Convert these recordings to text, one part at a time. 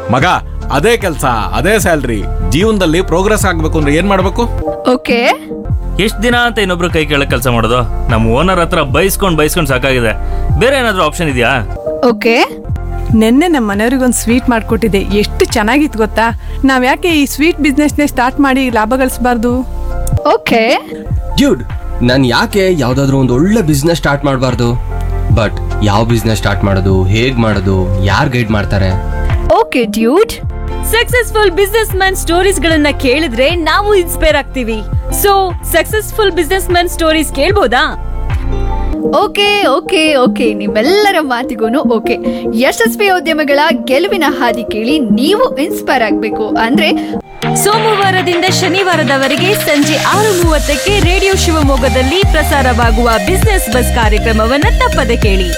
ಮಗ ಅದೇ ಕೆಲಸ ಅದೇ ಸ್ಯಾಲ್ರಿ ಜೀವನದಲ್ಲಿ ಪ್ರೋಗ್ರೆಸ್ ಆಗ್ಬೇಕು ಅಂದ್ರೆ ಏನ್ ಮಾಡ್ಬೇಕು ಓಕೆ ಎಷ್ಟು ದಿನ ಅಂತ ಇನ್ನೊಬ್ರು ಕೈ ಕೆಳಗೆ ಕೆಲಸ ಮಾಡೋದು ನಮ್ಮ ಓನರ್ ಹತ್ರ ಬೈಸ್ಕೊಂಡು ಬೈಸ್ಕೊಂಡು ಸಾಕಾಗಿದೆ ಬೇರೆ ಏನಾದರೂ ಆಪ್ಷನ್ ಇದೆಯಾ ಓಕೆ ನಿನ್ನೆ ನಮ್ಮ ಮನೆಯವ್ರಿಗೊಂದು ಸ್ವೀಟ್ ಮಾಡಿಕೊಟ್ಟಿದ್ದೆ ಎಷ್ಟು ಚೆನ್ನಾಗಿತ್ತು ಗೊತ್ತಾ ನಾವು ಯಾಕೆ ಈ ಸ್ವೀಟ್ ಬಿಸ್ನೆಸ್ನೇ ಸ್ಟಾರ್ಟ್ ಮಾಡಿ ಲಾಭ ಗಳಿಸಬಾರ್ದು ಓಕೆ ಡ್ಯೂಡ್ ನಾನು ಯಾಕೆ ಯಾವ್ದಾದ್ರು ಒಂದು ಒಳ್ಳೆ ಬಿಸ್ನೆಸ್ ಸ್ಟಾರ್ಟ್ ಮಾಡಬಾರ್ದು ಬಟ್ ಯಾವ ಬಿಸ್ನೆಸ್ ಸ್ಟಾರ್ಟ್ ಮಾಡೋದು ಹೇಗ್ ಮಾಡೋದು ಯಾರು ಗೈಡ್ ಮಾಡ್ತಾರೆ okay dude successful business man stories ಗಳನ್ನ ಕೇಳಿದ್ರೆ ನಾವು ಇನ್ಸ್ಪೈರ್ ಆಗ್ತೀವಿ so successful business man stories ಕೇಳ್ಬೋದಾ ಓಕೆ ಓಕೆ ಓಕೆ ನಿಮ್ಮೆಲ್ಲರ ಮಾತಿಗೂ ಓಕೆ ಯಶಸ್ವಿ ಉದ್ಯಮಗಳ ಗೆಲುವಿನ ಹಾದಿ ಕೇಳಿ ನೀವು ಇನ್ಸ್ಪೈರ್ ಆಗಬೇಕು ಅಂದ್ರೆ ಸೋಮವಾರದಿಂದ ಶನಿವಾರದವರೆಗೆ ಸಂಜೆ ಆರು ಮೂವತ್ತಕ್ಕೆ ರೇಡಿಯೋ ಶಿವಮೊಗ್ಗದಲ್ಲಿ ಪ್ರಸಾರವಾಗುವ ಬಿಸ್ನೆಸ್ ಬಸ್ ಕಾರ್ಯಕ್ರಮವನ್ನ ತಪ್ಪದೆ ಕೇಳಿ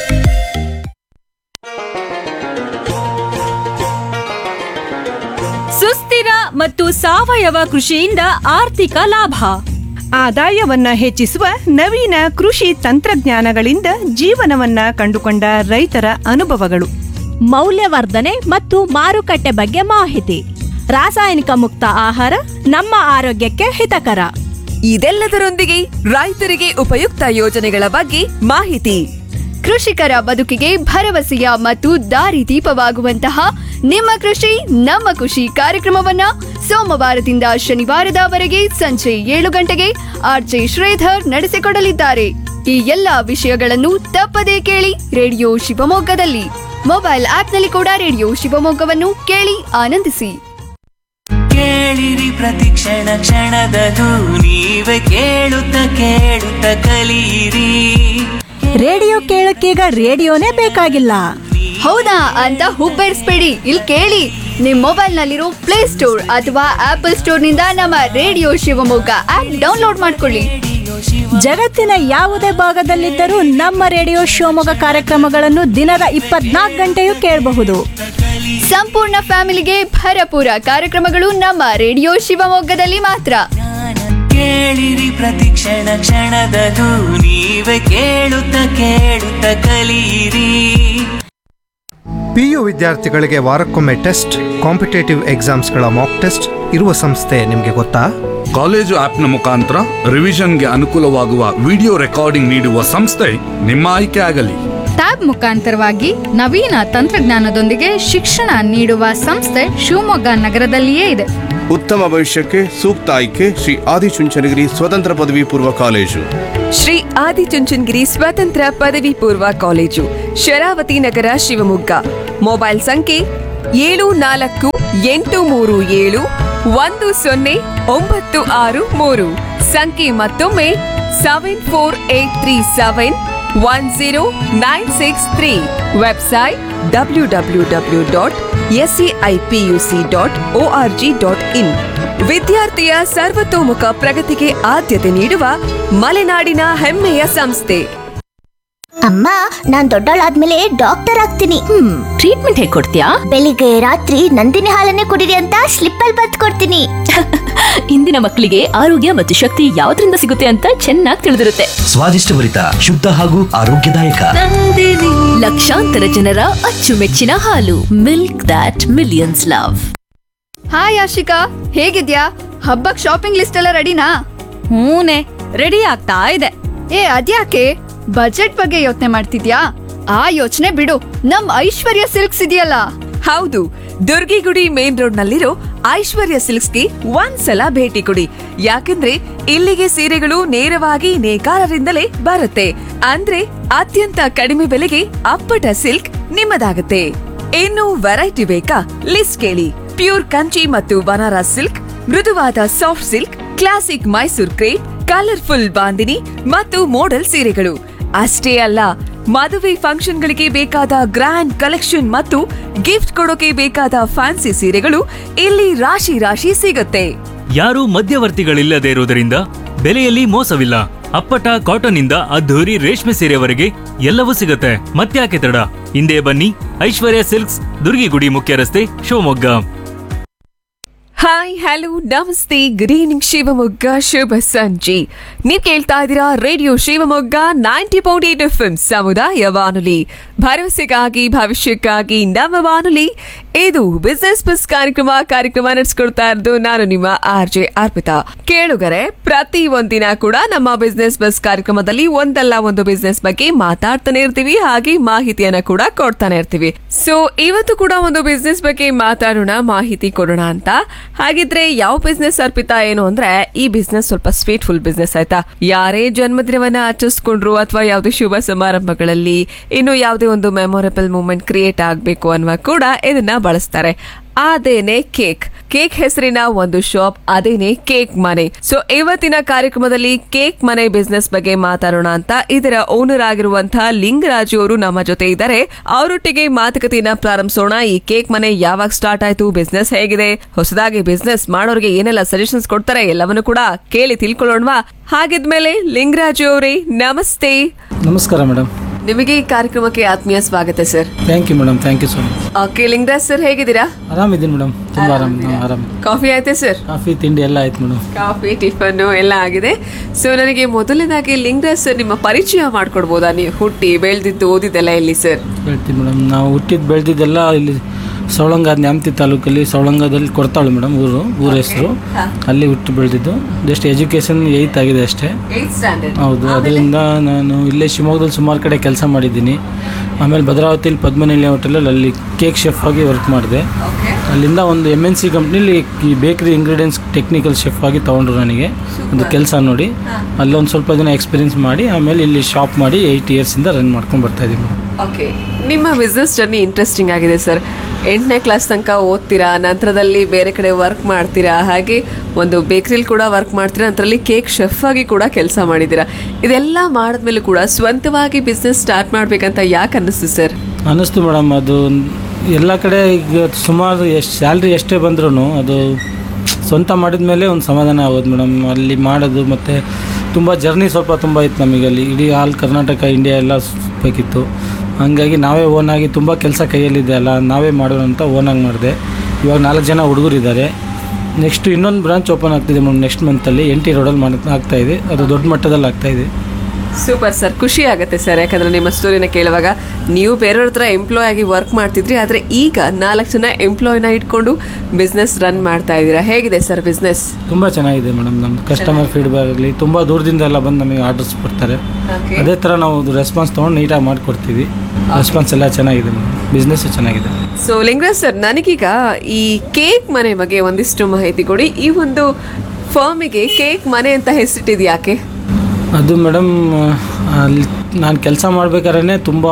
ಸುಸ್ಥಿರ ಮತ್ತು ಸಾವಯವ ಕೃಷಿಯಿಂದ ಆರ್ಥಿಕ ಲಾಭ ಆದಾಯವನ್ನ ಹೆಚ್ಚಿಸುವ ನವೀನ ಕೃಷಿ ತಂತ್ರಜ್ಞಾನಗಳಿಂದ ಜೀವನವನ್ನ ಕಂಡುಕೊಂಡ ರೈತರ ಅನುಭವಗಳು ಮೌಲ್ಯವರ್ಧನೆ ಮತ್ತು ಮಾರುಕಟ್ಟೆ ಬಗ್ಗೆ ಮಾಹಿತಿ ರಾಸಾಯನಿಕ ಮುಕ್ತ ಆಹಾರ ನಮ್ಮ ಆರೋಗ್ಯಕ್ಕೆ ಹಿತಕರ ಇದೆಲ್ಲದರೊಂದಿಗೆ ರೈತರಿಗೆ ಉಪಯುಕ್ತ ಯೋಜನೆಗಳ ಬಗ್ಗೆ ಮಾಹಿತಿ ಕೃಷಿಕರ ಬದುಕಿಗೆ ಭರವಸೆಯ ಮತ್ತು ದಾರಿದೀಪವಾಗುವಂತಹ ನಿಮ್ಮ ಕೃಷಿ ನಮ್ಮ ಖುಷಿ ಕಾರ್ಯಕ್ರಮವನ್ನ ಸೋಮವಾರದಿಂದ ಶನಿವಾರದವರೆಗೆ ಸಂಜೆ ಏಳು ಗಂಟೆಗೆ ಆರ್ಜೆ ಶ್ರೀಧರ್ ನಡೆಸಿಕೊಡಲಿದ್ದಾರೆ ಈ ಎಲ್ಲಾ ವಿಷಯಗಳನ್ನು ತಪ್ಪದೇ ಕೇಳಿ ರೇಡಿಯೋ ಶಿವಮೊಗ್ಗದಲ್ಲಿ ಮೊಬೈಲ್ ಆಪ್ನಲ್ಲಿ ಕೂಡ ರೇಡಿಯೋ ಶಿವಮೊಗ್ಗವನ್ನು ಕೇಳಿ ಆನಂದಿಸಿ ಕೇಳಿರಿ ಪ್ರತಿಕ್ಷಣ ಕ್ಷಣದದು ನೀವೇ ಕೇಳುತ್ತ ಕೇಳುತ್ತ ಕಲಿಯಿರಿ ರೇಡಿಯೋ ಕೇಳಕ್ಕೀಗ ರೇಡಿಯೋನೇ ಬೇಕಾಗಿಲ್ಲ ಹೌದಾ ಅಂತ ಹುಬ್ಬೇರಿಸ್ಬೇಡಿ ಇಲ್ಲಿ ಕೇಳಿ ನಿಮ್ ಮೊಬೈಲ್ ನಲ್ಲಿರೋ ಪ್ಲೇ ಸ್ಟೋರ್ ಅಥವಾ ಆಪಲ್ ಸ್ಟೋರ್ ನಿಂದ ನಮ್ಮ ರೇಡಿಯೋ ಶಿವಮೊಗ್ಗ ಆಪ್ ಡೌನ್ಲೋಡ್ ಮಾಡ್ಕೊಳ್ಳಿ ಜಗತ್ತಿನ ಯಾವುದೇ ಭಾಗದಲ್ಲಿದ್ದರೂ ನಮ್ಮ ರೇಡಿಯೋ ಶಿವಮೊಗ್ಗ ಕಾರ್ಯಕ್ರಮಗಳನ್ನು ದಿನದ ಇಪ್ಪತ್ನಾಲ್ಕು ಗಂಟೆಯೂ ಕೇಳಬಹುದು ಸಂಪೂರ್ಣ ಫ್ಯಾಮಿಲಿಗೆ ಭರಪೂರ ಕಾರ್ಯಕ್ರಮಗಳು ನಮ್ಮ ರೇಡಿಯೋ ಶಿವಮೊಗ್ಗದಲ್ಲಿ ಮಾತ್ರ ಕೇಳಿರಿ ಪ್ರತಿಕ್ಷಣ ಕ್ಷಣದದು ನೀವೇ ಕೇಳುತ್ತ ಕೇಳುತ್ತ ಕಲಿಯಿರಿ ಪಿಯು ವಿದ್ಯಾರ್ಥಿಗಳಿಗೆ ವಾರಕ್ಕೊಮ್ಮೆ ಟೆಸ್ಟ್ ಕಾಂಪಿಟೇಟಿವ್ ಎಕ್ಸಾಮ್ಸ್ಗಳ ಮಾಕ್ ಟೆಸ್ಟ್ ಇರುವ ಸಂಸ್ಥೆ ನಿಮಗೆ ಗೊತ್ತಾ ಕಾಲೇಜು ಆಪ್ನ ಮುಖಾಂತರ ರಿವಿಷನ್ಗೆ ಅನುಕೂಲವಾಗುವ ವಿಡಿಯೋ ರೆಕಾರ್ಡಿಂಗ್ ನೀಡುವ ಸಂಸ್ಥೆ ನಿಮ್ಮ ಆಯ್ಕೆ ಆಗಲಿ ಟ್ಯಾಬ್ ಮುಖಾಂತರವಾಗಿ ನವೀನ ತಂತ್ರಜ್ಞಾನದೊಂದಿಗೆ ಶಿಕ್ಷಣ ನೀಡುವ ಸಂಸ್ಥೆ ಶಿವಮೊಗ್ಗ ನಗರದಲ್ಲಿಯೇ ಇದೆ ಉತ್ತಮ ಭವಿಷ್ಯಕ್ಕೆ ಸೂಕ್ತ ಆಯ್ಕೆ ಶ್ರೀ ಆದಿಚುಂಚನಗಿರಿ ಸ್ವತಂತ್ರ ಪದವಿ ಪೂರ್ವ ಕಾಲೇಜು ಶ್ರೀ ಆದಿಚುಂಚನಗಿರಿ ಸ್ವತಂತ್ರ ಪದವಿ ಪೂರ್ವ ಕಾಲೇಜು ಶರಾವತಿ ನಗರ ಶಿವಮೊಗ್ಗ ಮೊಬೈಲ್ ಸಂಖ್ಯೆ ಏಳು ನಾಲ್ಕು ಎಂಟು ಮೂರು ಏಳು ಒಂದು ಸೊನ್ನೆ ಒಂಬತ್ತು ಆರು ಮೂರು ಸಂಖ್ಯೆ ಮತ್ತೊಮ್ಮೆ seven four eight three seven one zero nine six three website W W W dot SCIPUC dot O R G dot in ವಿದ್ಯಾರ್ಥಿಯ ಸರ್ವತೋಮುಖ ಪ್ರಗತಿಗೆ ಆದ್ಯತೆ ನೀಡುವ ಮಲೆನಾಡಿನ ಹೆಮ್ಮೆಯ ಸಂಸ್ಥೆ ಅಮ್ಮ ನಾನ್ ದೊಡ್ಡವಳಾದ್ಮೇಲೆ ಡಾಕ್ಟರ್ ಆಗ್ತೀನಿ ಟ್ರೀಟ್ಮೆಂಟ್ ಹೇಗೆ ಕೊಡ್ತೀಯಾ ಬೆಳಿಗ್ಗೆ ರಾತ್ರಿ ನಂದಿನಿ ಹಾಲನ್ನೇ ಕುಡಿರಿ ಅಂತ ಸ್ಲಿಪ್ ಅಲ್ಲಿ ಬತ್ ಕೊಡ್ತೀನಿ ಇಂದಿನ ಮಕ್ಕಳಿಗೆ ಆರೋಗ್ಯ ಮತ್ತು ಶಕ್ತಿ ಯಾವ್ದ್ರಿಂದ ಸಿಗುತ್ತೆ ಅಂತ ಚೆನ್ನಾಗಿ ತಿಳಿದಿರುತ್ತೆ ಸ್ವಾದಿಷ್ಟಭರಿತ ಶುದ್ಧ ಹಾಗೂ ಆರೋಗ್ಯದಾಯಕ ಲಕ್ಷಾಂತರ ಜನರ ಅಚ್ಚುಮೆಚ್ಚಿನ ಹಾಲು milk that millions love hi Ashika ಹೇಗಿದ್ಯಾ ಹಬ್ಬಕ್ ಶಾಪಿಂಗ್ ಲಿಸ್ಟ್ ಎಲ್ಲ ರೆಡಿನಾ ಹೂನೆ ರೆಡಿ ಆಗ್ತಾ ಇದೆ ಏ ಅದ್ಯಾಕೆ ಬಜೆಟ್ ಬಗ್ಗೆ ಯೋಚನೆ ಮಾಡ್ತಿದ್ಯಾ ಆ ಯೋಚನೆ ಬಿಡು ನಮ್ ಐಶ್ವರ್ಯ ಸಿಲ್ಕ್ಸ್ ಇದೆಯಲ್ಲ ಹೌದು ದುರ್ಗಿಗುಡಿ ಮೇನ್ ರೋಡ್ ನಲ್ಲಿರೋ ಐಶ್ವರ್ಯ ಸಿಲ್ಕ್ಸ್ಗೆ ಒಂದ್ಸಲ ಭೇಟಿ ಕೊಡಿ ಯಾಕಂದ್ರೆ ಇಲ್ಲಿಗೆ ಸೀರೆಗಳು ನೇರವಾಗಿ ನೇಕಾರರಿಂದಲೇ ಬರುತ್ತೆ ಅಂದ್ರೆ ಅತ್ಯಂತ ಕಡಿಮೆ ಬೆಲೆಗೆ ಅಪ್ಪಟ ಸಿಲ್ಕ್ ನಿಮ್ಮದಾಗುತ್ತೆ ಇನ್ನು ವೆರೈಟಿ ಬೇಕಾ ಲಿಸ್ಟ್ ಕೇಳಿ ಪ್ಯೂರ್ ಕಂಚಿ ಮತ್ತು ಬನಾರಸ್ ಸಿಲ್ಕ್ ಮೃದುವಾದ soft silk classic Mysore crepe colourful bandhini ಮತ್ತು ಮೋಡಲ್ ಸೀರೆಗಳು ಅಷ್ಟೇ ಅಲ್ಲ ಮದುವೆ ಫಂಕ್ಷನ್ಗಳಿಗೆ ಬೇಕಾದ ಗ್ರ್ಯಾಂಡ್ ಕಲೆಕ್ಷನ್ ಮತ್ತು ಗಿಫ್ಟ್ ಕೊಡೋಕೆ ಬೇಕಾದ ಫ್ಯಾನ್ಸಿ ಸೀರೆಗಳು ಇಲ್ಲಿ ರಾಶಿ ರಾಶಿ ಸಿಗುತ್ತೆ ಯಾರೂ ಮಧ್ಯವರ್ತಿಗಳಿಲ್ಲದೆ ಇರುವುದರಿಂದ ಬೆಲೆಯಲ್ಲಿ ಮೋಸವಿಲ್ಲ ಅಪ್ಪಟ ಕಾಟನ್ ಇಂದ ಅದ್ಧೂರಿ ರೇಷ್ಮೆ ಸೀರೆವರೆಗೆ ಎಲ್ಲವೂ ಸಿಗುತ್ತೆ ಮತ್ತ್ಯಾಕೆ ತಡ ಹಿಂದೆ ಬನ್ನಿ ಐಶ್ವರ್ಯ ಸಿಲ್ಕ್ಸ್ ದುರ್ಗಿಗುಡಿ ಮುಖ್ಯ ರಸ್ತೆ ಶಿವಮೊಗ್ಗ ಹಾಯ್ ಹಲೋ ನಮಸ್ತೆ ಗುಡ್ ಈವ್ನಿಂಗ್ ಶಿವಮೊಗ್ಗ ಶುಭ ಸಂಜೆ ನೀವ್ ಕೇಳ್ತಾ ಇದ್ದೀರಾ radio Shivamogga ninety point eight F ಸಮುದಾಯ ಬಾನುಲಿ ಭರವಸೆಗಾಗಿ ಭವಿಷ್ಯಕ್ಕಾಗಿ ನಮ್ಮ ಬಾನುಲಿ ಇದು ಬಿಸ್ನೆಸ್ ಬಸ್ ಕಾರ್ಯಕ್ರಮ ಕಾರ್ಯಕ್ರಮ ನಡೆಸ್ಕೊಡ್ತಾ ಇರೋದು ನಾನು ನಿಮ್ಮ ಆರ್ ಜೆ ಅರ್ಪಿತಾ ಕೇಳುಗರೆ ಪ್ರತಿ ಒಂದಿನ ಕೂಡ ನಮ್ಮ ಬಿಸ್ನೆಸ್ ಬಸ್ ಕಾರ್ಯಕ್ರಮದಲ್ಲಿ ಒಂದಲ್ಲ ಒಂದು ಬಿಸ್ನೆಸ್ ಬಗ್ಗೆ ಮಾತಾಡ್ತಾನೆ ಇರ್ತೀವಿ ಹಾಗೆ ಮಾಹಿತಿಯನ್ನ ಕೂಡ ಕೊಡ್ತಾನೆ ಇರ್ತೀವಿ ಸೊ ಇವತ್ತು ಕೂಡ ಒಂದು ಬಿಸ್ನೆಸ್ ಬಗ್ಗೆ ಮಾತಾಡೋಣ ಮಾಹಿತಿ ಕೊಡೋಣ ಅಂತ ಹಾಗಿದ್ರೆ ಯಾವ ಬಿಸ್ನೆಸ್ ಅರ್ಪಿತಾ ಏನು ಅಂದ್ರೆ ಈ ಬಿಸ್ನೆಸ್ ಸ್ವಲ್ಪ ಸ್ವೀಟ್ ಫುಲ್ ಬಿಸ್ನೆಸ್ ಆಯ್ತಾ ಯಾರೇ ಜನ್ಮದಿನವನ್ನ ಆಚರಿಸ್ಕೊಂಡ್ರು ಅಥವಾ ಯಾವುದೇ ಶುಭ ಸಮಾರಂಭಗಳಲ್ಲಿ ಇನ್ನು ಯಾವುದೇ ಒಂದು ಮೆಮೊರೇಬಲ್ ಮೂಮೆಂಟ್ ಕ್ರಿಯೇಟ್ ಆಗಬೇಕು ಅನ್ನುವ ಕೂಡ ಇದನ್ನ ಬಳಸ್ತಾರೆ ಅದೇನೆ ಕೇಕ್ ಕೇಕ್ ಹೆಸರಿನ ಒಂದು ಶಾಪ್ ಅದೇನೆ ಕೇಕ್ ಮನೆ ಸೊ ಇವತ್ತಿನ ಕಾರ್ಯಕ್ರಮದಲ್ಲಿ ಕೇಕ್ ಮನೆ ಬಿಸ್ನೆಸ್ ಬಗ್ಗೆ ಮಾತಾಡೋಣ ಅಂತ ಇದರ ಓನರ್ ಆಗಿರುವಂತಹ ಲಿಂಗರಾಜು ಅವರು ನಮ್ಮ ಜೊತೆ ಇದ್ದಾರೆ ಅವರೊಟ್ಟಿಗೆ ಮಾತುಕತೆಯನ್ನ ಪ್ರಾರಂಭಿಸೋಣ ಈ ಕೇಕ್ ಮನೆ ಯಾವಾಗ ಸ್ಟಾರ್ಟ್ ಆಯ್ತು ಬಿಸ್ನೆಸ್ ಹೇಗಿದೆ ಹೊಸದಾಗಿ ಬಿಸ್ನೆಸ್ ಮಾಡೋರಿಗೆ ಏನೆಲ್ಲ ಸಜೆಷನ್ಸ್ ಕೊಡ್ತಾರೆ ಎಲ್ಲವನ್ನು ಕೂಡ ಕೇಳಿ ತಿಳ್ಕೊಳ್ಳೋಣವಾ ಹಾಗಿದ್ಮೇಲೆ ಲಿಂಗರಾಜು ಅವರೇ ನಮಸ್ತೆ ನಮಸ್ಕಾರ ಮೇಡಮ್ ನಿಮಗೆ ಈ ಕಾರ್ಯಕ್ರಮಕ್ಕೆ ಆತ್ಮೀಯ ಸ್ವಾಗತ sir thank you madam thank you so much okay Lingaraj sir ಹೇಗಿದ್ದೀರಾ ಆರಾಮಿದ್ದೀನಿ ಮೇಡಮ್ ತುಂಬ ಆರಾಮ್ ನಾವು ಆರಾಮ್ ಕಾಫಿ ಆಯ್ತಾ ಸರ್ ಕಾಫಿ ತಿಂಡಿ ಎಲ್ಲ ಆಯ್ತು ಮೇಡಮ್ ಕಾಫಿ ಟಿಫನ್ ಎಲ್ಲ ಆಗಿದೆ ಸೊ ನನಗೆ ಮೊದಲನೇದಾಗಿ ಲಿಂಗರಾಜ್ ಸರ್ ನಿಮ್ಮ ಪರಿಚಯ ಮಾಡ್ಕೊಡ್ಬೋದಾ ನೀವು ಹುಟ್ಟಿ ಬೆಳೆದಿದ್ದು ಓದಿದ್ದೆಲ್ಲ ಎಲ್ಲಿ ಸರ್ ಹೇಳ್ತೀನಿ ಮೇಡಮ್ ನಾವು ಹುಟ್ಟಿದ್ದು ಬೆಳೆದಿದ್ದೆಲ್ಲ ಇಲ್ಲಿ ಸವಳಂಗ ನ್ಯಾಮತಿ ತಾಲೂಕಲ್ಲಿ ಸವಳಂಗದಲ್ಲಿ ಕೊಡ್ತಾಳು ಮೇಡಮ್ ಊರು ಊರ ಹೆಸರು ಅಲ್ಲಿ ಹುಟ್ಟು ಬೆಳೆದಿದ್ದು ಜಸ್ಟ್ ಎಜುಕೇಷನ್ ಏಯ್ತ್ ಆಗಿದೆ ಅಷ್ಟೇ ಹೌದು ಅದರಿಂದ ನಾನು ಇಲ್ಲೇ ಶಿವಮೊಗ್ಗದಲ್ಲಿ ಸುಮಾರು ಕಡೆ ಕೆಲಸ ಮಾಡಿದ್ದೀನಿ ಆಮೇಲೆ ಭದ್ರಾವತಿಲಿ ಪದ್ಮನಿಲಯ ಹೋಟೆಲಲ್ಲಿ ಅಲ್ಲಿ ಕೇಕ್ ಶೆಫ್ ಆಗಿ ವರ್ಕ್ ಮಾಡಿದೆ ಅಲ್ಲಿಂದ ಒಂದು ಎಮ್ ಎನ್ ಸಿ ಕಂಪ್ನಿಲಿ ಈ ಬೇಕ್ರಿ ಇಂಗ್ರೀಡಿಯೆಂಟ್ಸ್ ಟೆಕ್ನಿಕಲ್ ಶೆಫ್ ಆಗಿ ತೊಗೊಂಡ್ರು ನನಗೆ ಒಂದು ಕೆಲಸ ನೋಡಿ ಅಲ್ಲೊಂದು ಸ್ವಲ್ಪ ದಿನ ಎಕ್ಸ್ಪೀರಿಯನ್ಸ್ ಮಾಡಿ ಆಮೇಲೆ ಇಲ್ಲಿ ಶಾಪ್ ಮಾಡಿ ಏಯ್ಟ್ ಇಯರ್ಸಿಂದ ರನ್ ಮಾಡ್ಕೊಂಡು ಬರ್ತಾ ಇದ್ದೀನಿ ಓಕೆ ನಿಮ್ಮ ಬಿಸ್ನೆಸ್ ಜರ್ನಿ ಇಂಟ್ರೆಸ್ಟಿಂಗ್ ಆಗಿದೆ ಸರ್ ಎಂಟನೇ ಕ್ಲಾಸ್ ತನಕ ಓದ್ತೀರಾ ನಂತರದಲ್ಲಿ ಬೇರೆ ಕಡೆ ವರ್ಕ್ ಮಾಡ್ತೀರಾ ಹಾಗೆ ಒಂದು ಬೇಕ್ರಿಲಿ ಕೂಡ ವರ್ಕ್ ಮಾಡ್ತೀರಾ ನಂತರದಲ್ಲಿ ಕೇಕ್ ಶೆಫ್ ಆಗಿ ಕೂಡ ಕೆಲಸ ಮಾಡಿದ್ದೀರಾ ಇದೆಲ್ಲ ಮಾಡಿದ್ಮೇಲೆ ಕೂಡ ಸ್ವಂತವಾಗಿ ಬಿಸ್ನೆಸ್ ಸ್ಟಾರ್ಟ್ ಮಾಡ್ಬೇಕಂತ ಯಾಕೆ ಅನ್ನಿಸ್ತು ಸರ್ ಅನ್ನಿಸ್ತು ಮೇಡಮ್ ಅದು ಎಲ್ಲ ಕಡೆ ಈಗ ಸುಮಾರು ಎಷ್ಟು ಸ್ಯಾಲ್ರಿ ಎಷ್ಟೇ ಬಂದ್ರೂ ಅದು ಸ್ವಂತ ಮಾಡಿದ ಮೇಲೆ ಒಂದು ಸಮಾಧಾನ ಆಗೋದು ಮೇಡಮ್ ಅಲ್ಲಿ ಮಾಡೋದು ಮತ್ತು ತುಂಬ ಜರ್ನಿ ಸ್ವಲ್ಪ ತುಂಬ ಇತ್ತು ನಮಗೆ ಅಲ್ಲಿ ಇಡೀ ಆಲ್ ಕರ್ನಾಟಕ ಇಂಡಿಯಾ ಎಲ್ಲ ಬೇಕಿತ್ತು ಹಾಗಾಗಿ ನಾವೇ ಓನಾಗಿ ತುಂಬ ಕೆಲಸ ಕೈಯಲ್ಲಿದೆ ಅಲ್ಲ ನಾವೇ ಮಾಡೋಣ ಅಂತ ಓನಾಗಿ ಮಾಡಿದೆ ಇವಾಗ ನಾಲ್ಕು ಜನ ಹುಡುಗರಿದ್ದಾರೆ ನೆಕ್ಸ್ಟ್ ಇನ್ನೊಂದು ಬ್ರಾಂಚ್ ಓಪನ್ ಆಗ್ತಿದೆ ಮೇಡಮ್ ನೆಕ್ಸ್ಟ್ ಮಂತಲ್ಲಿ ಎನ್ ಟಿ ರೋಡಲ್ಲಿ ಮಾಡಿ ಆಗ್ತಾಯಿದೆ ಅದು ದೊಡ್ಡ ಮಟ್ಟದಲ್ಲಿ ಆಗ್ತಾಯಿದೆ ಸೂಪರ್ ಸರ್ ಖುಷಿ ಆಗುತ್ತೆ ಸರ್ ಯಾಕಂದ್ರೆ ನಿಮ್ಮ ಸ್ಟೋರಿನ ಕೇಳುವಾಗ ನೀವು ಬೇರೆಯವ್ರ ಹತ್ರ ಎಂಪ್ಲಾಯ್ ಆಗಿ ವರ್ಕ್ ಮಾಡ್ತಿದ್ರಿ ಆದರೆ ಈಗ ನಾಲ್ಕು ಜನ ಎಂಪ್ಲಾಯ್ನ ಇಟ್ಕೊಂಡು ಬಿಸ್ನೆಸ್ ರನ್ ಮಾಡ್ತಾ ಇದ್ದೀರಾ ಹೇಗಿದೆ ಸರ್ ಬಿಸ್ನೆಸ್ ತುಂಬ ಚೆನ್ನಾಗಿದೆ ಮೇಡಮ್ ನಮ್ಮ ಕಸ್ಟಮರ್ ಫೀಡ್ಬ್ಯಾಕ್ ಆಗಲಿ ತುಂಬ ದೂರದಿಂದ ಎಲ್ಲ ಬಂದು ನಮಗೆ ಆರ್ಡರ್ಸ್ ಕೊಡ್ತಾರೆ ಅದೇ ಥರ ನಾವು ರೆಸ್ಪಾನ್ಸ್ ತೊಗೊಂಡು ನೀಟಾಗಿ ಮಾಡಿಕೊಡ್ತೀವಿ ರೆಸ್ಪಾನ್ಸ್ ಎಲ್ಲ ಚೆನ್ನಾಗಿದೆ ಮೇಡಮ್ ಬಿಸ್ನೆಸ್ ಚೆನ್ನಾಗಿದೆ ಸೊ ಲಿಂಗರಾಜ್ ಸರ್ ನನಗೀಗ ಈ ಕೇಕ್ ಮನೆ ಬಗ್ಗೆ ಒಂದಿಷ್ಟು ಮಾಹಿತಿ ಕೊಡಿ ಈ ಒಂದು ಫರ್ಮಿಗೆ ಕೇಕ್ ಮನೆ ಅಂತ ಹೆಸರಿಟ್ಟಿದ್ದು ಯಾಕೆ ಅದು ಮೇಡಮ್ ಅಲ್ಲಿ ನಾನು ಕೆಲಸ ಮಾಡ್ಬೇಕಾದ್ರೆ ತುಂಬ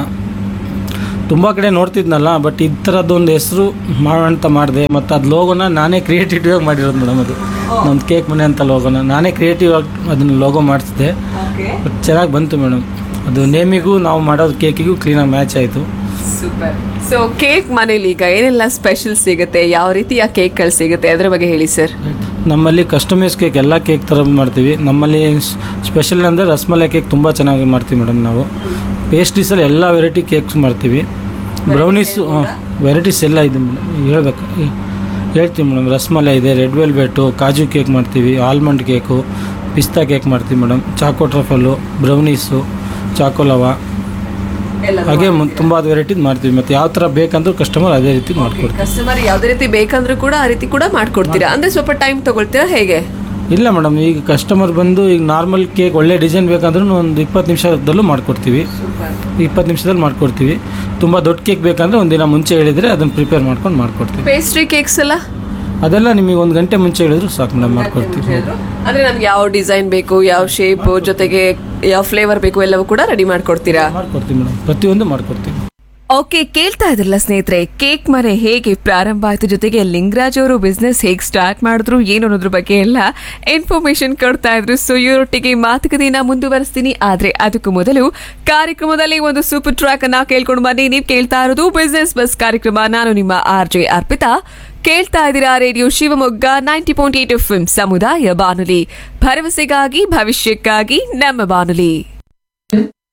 ತುಂಬ ಕಡೆ ನೋಡ್ತಿದ್ನಲ್ಲ ಬಟ್ ಈ ಥರದ್ದೊಂದು ಹೆಸರು ಮಾಡೋಣ ಅಂತ ಮಾಡಿದೆ ಮತ್ತು ಅದು ಲೋಗೋನ ನಾನೇ ಕ್ರಿಯೇಟಿವ್ ಆಗಿ ಮಾಡಿರೋದು ಮೇಡಮ್ ಅದು ನಮ್ದು ಕೇಕ್ ಮನೆ ಅಂತ ಲೋಗೋನ ನಾನೇ ಕ್ರಿಯೇಟಿವ್ ಆಗಿ ಅದನ್ನು ಲೋಗೋ ಮಾಡಿಸಿದೆ ಬಟ್ ಚೆನ್ನಾಗಿ ಬಂತು ಮೇಡಮ್ ಅದು ನೇಮಿಗೂ ನಾವು ಮಾಡೋದು ಕೇಕಿಗೂ ಕ್ಲೀನಾಗಿ ಮ್ಯಾಚ್ ಆಯಿತು ಸೂಪರ್ ಸೊ ಕೇಕ್ ಮನೇಲಿ ಈಗ ಏನೆಲ್ಲ ಸ್ಪೆಷಲ್ ಸಿಗುತ್ತೆ ಯಾವ ರೀತಿಯ ಕೇಕ್ಗಳು ಸಿಗುತ್ತೆ ಅದ್ರ ಬಗ್ಗೆ ಹೇಳಿ ಸರ್ ನಮ್ಮಲ್ಲಿ ಕಸ್ಟಮೈಸ್ ಕೇಕ್ ಎಲ್ಲ ಕೇಕ್ ಥರ ಮಾಡ್ತೀವಿ ನಮ್ಮಲ್ಲಿ ಸ್ಪೆಷಲ್ ಅಂದರೆ ರಸಮಲೈ ಕೇಕ್ ತುಂಬ ಚೆನ್ನಾಗಿ ಮಾಡ್ತೀವಿ ಮೇಡಮ್ ನಾವು ಪೇಸ್ಟ್ರೀಸಲ್ಲಿ ಎಲ್ಲ ವೆರೈಟಿ ಕೇಕ್ಸ್ ಮಾಡ್ತೀವಿ ಬ್ರೌನೀಸು ವೆರೈಟೀಸ್ ಎಲ್ಲ ಇದೆ ಮೇಡಮ್ ಹೇಳ್ಬೇಕು ಹೇಳ್ತೀವಿ ಮೇಡಮ್ ರಸಮಲೈ ಇದೆ ರೆಡ್ ವೆಲ್ವೆಟು ಕಾಜು ಕೇಕ್ ಮಾಡ್ತೀವಿ ಆಲ್ಮಂಡ್ ಕೇಕು ಪಿಸ್ತಾ ಕೇಕ್ ಮಾಡ್ತೀವಿ madam choco truffle brownies choco lava ಹಾಗೆ ತುಂಬ ವೆರೈಟಿದ್ ಮಾಡ್ತೀವಿ ಮತ್ತು ಯಾವ ಥರ ಬೇಕಂದ್ರೂ ಕಸ್ಟಮರ್ ಅದೇ ರೀತಿ ಮಾಡ್ಕೊಡ್ತೀವಿ ಕಸ್ಟಮರ್ ಯಾವ್ದೇ ರೀತಿ ಬೇಕಂದ್ರೂ ಕೂಡ ಆ ರೀತಿ ಕೂಡ ಮಾಡ್ಕೊಡ್ತೀರಾ ಅಂದ್ರೆ ಸ್ವಲ್ಪ ಟೈಮ್ ತಗೊಳ್ತೀರಾ ಹೇಗೆ ಇಲ್ಲ ಮೇಡಮ್ ಈಗ ಕಸ್ಟಮರ್ ಬಂದು ಈಗ ನಾರ್ಮಲ್ ಕೇಕ್ ಒಳ್ಳೆ ಡಿಸೈನ್ ಬೇಕಂದ್ರೂ ಒಂದು ಇಪ್ಪತ್ತು ನಿಮಿಷದಲ್ಲೂ ಮಾಡ್ಕೊಡ್ತೀವಿ ಇಪ್ಪತ್ತು ನಿಮಿಷದಲ್ಲಿ ಮಾಡ್ಕೊಡ್ತೀವಿ ತುಂಬ ದೊಡ್ಡ ಕೇಕ್ ಬೇಕಂದ್ರೆ ಒಂದಿನ ಮುಂಚೆ ಹೇಳಿದರೆ ಅದನ್ನು ಪ್ರಿಪೇರ್ ಮಾಡ್ಕೊಂಡು ಮಾಡ್ಕೊಡ್ತೀವಿ ಪೇಸ್ಟ್ರಿ ಕೇಕ್ಸ್ ಎಲ್ಲ ಅದೆಲ್ಲ ನಿಮಗೆ ಒಂದು ಗಂಟೆ ಮುಂಚೆ ಹೇಳಿದ್ರು ಸಾಕು ಮೇಡಮ್ ಮಾಡ್ಕೊಡ್ತೀವಿ ಅಂದ್ರೆ ನಮ್ಗೆ ಯಾವ ಡಿಸೈನ್ ಬೇಕು ಯಾವ ಶೇಪ್ ಜೊತೆಗೆ ಯಾವ ಫ್ಲೇವರ್ ಬೇಕು ಎಲ್ಲವೂ ಕೂಡ ರೆಡಿ ಮಾಡ್ಕೊಡ್ತೀರಾ ಮಾಡ್ಕೊಡ್ತೀವಿ ಮೇಡಮ್ ಪ್ರತಿಯೊಂದು ಮಾಡ್ಕೊಡ್ತೀವಿ ಓಕೆ ಕೇಳ್ತಾ ಇದ್ರಲ್ಲ ಸ್ನೇಹಿತರೆ ಕೇಕ್ ಮನೆ ಹೇಗೆ ಪ್ರಾರಂಭ ಆಯ್ತು ಜೊತೆಗೆ ಲಿಂಗರಾಜ್ ಅವರು ಬಿಸ್ನೆಸ್ ಹೇಗೆ ಸ್ಟಾರ್ಟ್ ಮಾಡಿದ್ರು ಏನು ಅನ್ನೋದ್ರ ಬಗ್ಗೆ ಎಲ್ಲ ಇನ್ಫಾರ್ಮೇಶನ್ ಕೊಡ್ತಾ ಇದ್ರು ಸೊ ಇವರೊಟ್ಟಿಗೆ ಮಾತುಕತೆಯನ್ನ ಮುಂದುವರಿಸ್ತೀನಿ ಆದ್ರೆ ಅದಕ್ಕೂ ಮೊದಲು ಕಾರ್ಯಕ್ರಮದಲ್ಲಿ ಒಂದು ಸೂಪರ್ ಟ್ರ್ಯಾಕ್ ಅನ್ನ ಕೇಳ್ಕೊಂಡು ಬನ್ನಿ ನೀವು ಕೇಳ್ತಾ ಇರೋದು ಬಿಸ್ನೆಸ್ ಬಸ್ ಕಾರ್ಯಕ್ರಮ ನಾನು ನಿಮ್ಮ ಆರ್ ಜೆ ಅರ್ಪಿತಾ ಕೇಳ್ತಾ ಇದ್ದೀರಾ radio Shivamogga ninety point eight F ಸಮುದಾಯ ಬಾನುಲಿ ಭರವಸೆಗಾಗಿ ಭವಿಷ್ಯಕ್ಕಾಗಿ ನಮ್ಮ ಬಾನುಲಿ